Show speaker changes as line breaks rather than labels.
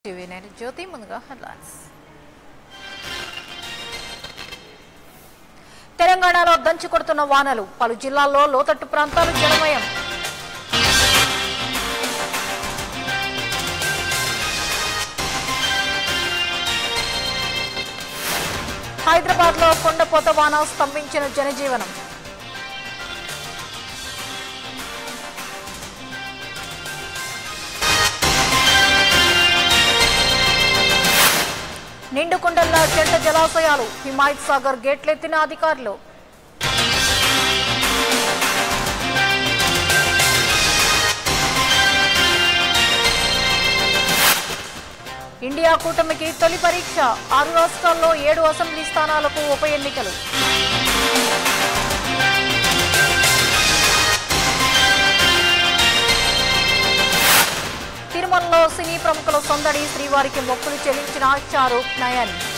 TV నేను జ్యోతి ముందుగా headlines తెలంగాణలో దంచి కొడుతున్న వానలు పలు జిల్లాల్లో లోతట్టు ప్రాంతాలు జలమయం హైదరాబాద్ లో కొండపోత వాన స్తంభించిన జనజీవనం నిండుకుండల్లా జంట జలాశయాలు హిమాయత్ సాగర్ గేట్లెత్తిన అధికారులు ఇండియా కూటమికి తొలి పరీక్ష ఆరు రాష్ట్రాల్లో ఏడు అసెంబ్లీ స్థానాలకు ఉప ఎన్నికలు తిరుమలలో సినీ ప్రముఖుల సందడి శ్రీవారికి మొక్కులు చెల్లించిన షారూక్ నయన్